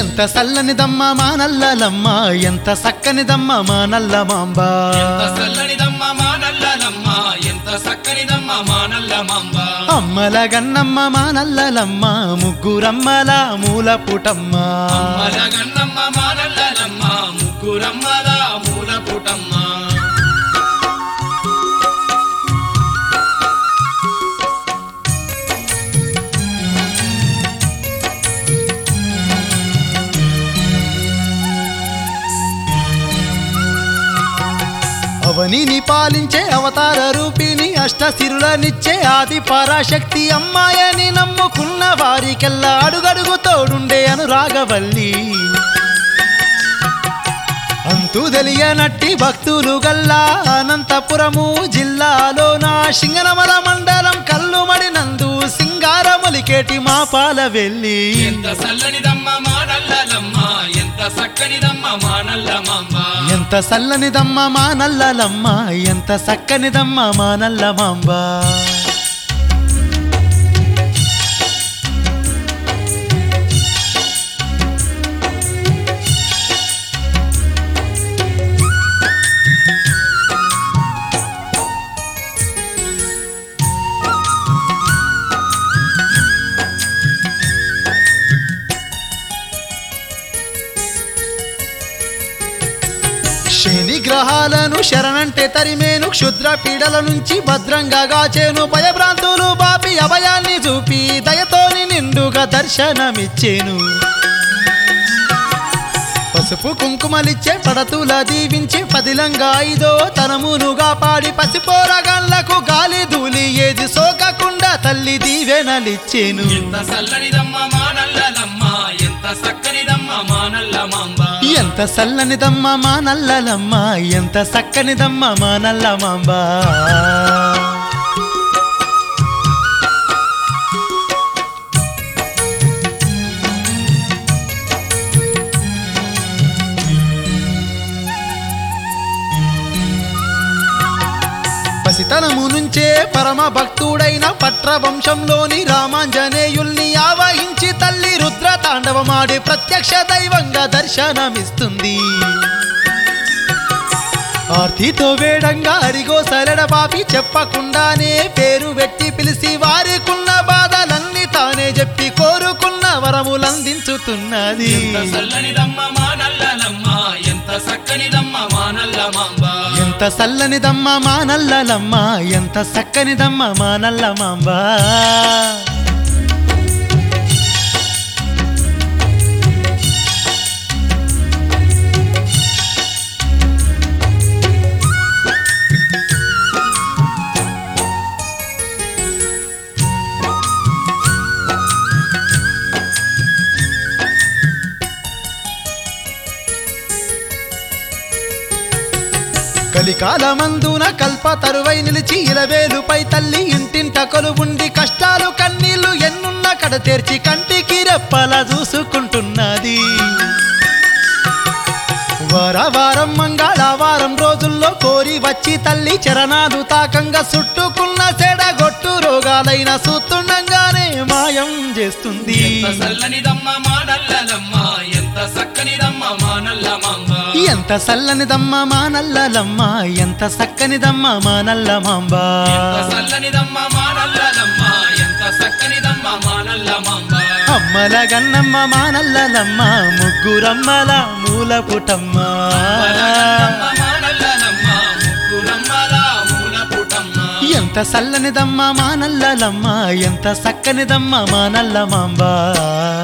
ఎంత సల్లనిదమ్మ మా నల్లలమ్మ ఎంత సక్కనిదమ్మ మా నల్ల మాంబ ఎంత చల్లనిదమ్మ మా నల్లలమ్మ ఎంత చక్కనిదమ్మ మా నల్ల మాంబ అమ్మల గన్నమ్మ మా నల్లలమ్మ ముగ్గురమ్మల మూల పుటమ్మ అమ్మల గన్నమ్మ మా నల్లలమ్మ ముగ్గురమ్మల మూల పుటమ్మ అవనిని పాలించే అవతార రూపిణి అష్టసిరులనిచ్చే ఆది పరాశక్తి అమ్మాయని నమ్ముకున్న వారికెల్లా అడుగడుగు తోడుండే అనురాగవల్లి అంతు తెలియనట్టి భక్తులు గల్లా అనంతపురము జిల్లాలో నా సింగనమల మండలం కల్లుమడినందు సింగారములికేటి మా పాల వెళ్ళి ఎంత చల్లనిదమ్మ మా నల్లలమ్మ ఎంత చక్కనిదమ్మ మా నల్ల మాంబ ఎంత సల్లనిదమ్మ మా నల్లలమ్మ ఎంత సక్కనిదమ్మ మా నల్ల మాంబ శని గ్రహాలను శరణంటే తరిమేను క్షుద్ర పీడల నుంచి భద్రంగా గాచేను భయభ్రాంతులు బాపి అభయాన్ని చూపి దయతోని నిండుగా దర్శనమిచ్చేను పసుపు కుంకుమలిచ్చే పడతుల దీవించి పదిలంగా ఐదో తనమునుగా పాడి పసిపోరగాళ్లకు గాలి ధూళి ఏది సోకకుండా తల్లి దీవెనలిచ్చేను ఎంత చల్లనిదమ్మ మా నల్లలమ్మ ఎంత చక్కనిదమ్మ మా నల్ల మాంబ ఎంత సల్లనిదమ్మ మా నల్లలమ్మ ఎంత సక్కనిదమ్మ మా నల్ల మాంబ పసితనము నుంచే పరమ భక్తుడైన పట్ర వంశంలోని రామాంజనేయుల్ని ఆవహించి తల్లి రుద్ర తాండవమాడి ప్రత్యక్ష దైవంగా దర్శనమిస్తుంది ఆర్తితో వేడంగా అరిగో సరడ పాపి చెప్పకుండానే పేరు పెట్టి పిలిచి వారికున్న బాధలన్నీ తానే చెప్పి కోరుకున్న వరములందించుతున్నది ఎంత చల్లనిదమ్మ మా నల్లలమ్మ ఎంత చక్కనిదమ్మ మా నల్ల మాంబ ఎంత సల్లనిదమ్మ మా నల్లలమ్మ ఎంత సక్కనిదమ్మ మా నల్ల మాంబ కలికాలమందున కల్ప తరువై నిలిచి ఇలవేలుపై తల్లి ఇంటింట కొలువుండి కష్టాలు కన్నీళ్లు ఎన్నున్న కడ తెర్చి కంటికి రెప్పలా చూసుకుంటున్నది వార వారం మంగళవారం రోజుల్లో కోరి వచ్చి తల్లి చరణాలు తాకంగా చుట్టుకున్న సెడగొట్టు రోగాలైన సూతుండగానే మాయం చేస్తుంది ఎంత చల్లనిదమ్మ మా నల్లలమ్మ ఎంత చక్కనిదమ్మ మా నల్ల మాంబ ఎంత సల్లనిదమ్మ మా నల్లలమ్మ ఎంత సక్కనిదమ్మ మా నల్ల మాంబ ఎంత చల్లనిదమ్మ మా నల్లలమ్మ ఎంత చక్కనిదమ్మ మా నల్ల మాంబ అమ్మల గన్నమ్మ మా నల్లలమ్మ ముగ్గురమ్మల మూల పుటమ్మ పలగన్నమ్మ మా నల్లలమ్మ ముగ్గురమ్మల మూల పుటమ్మ ఎంత సల్లనిదమ్మ మా నల్లలమ్మ ఎంత సక్కనిదమ్మ మా నల్ల మాంబ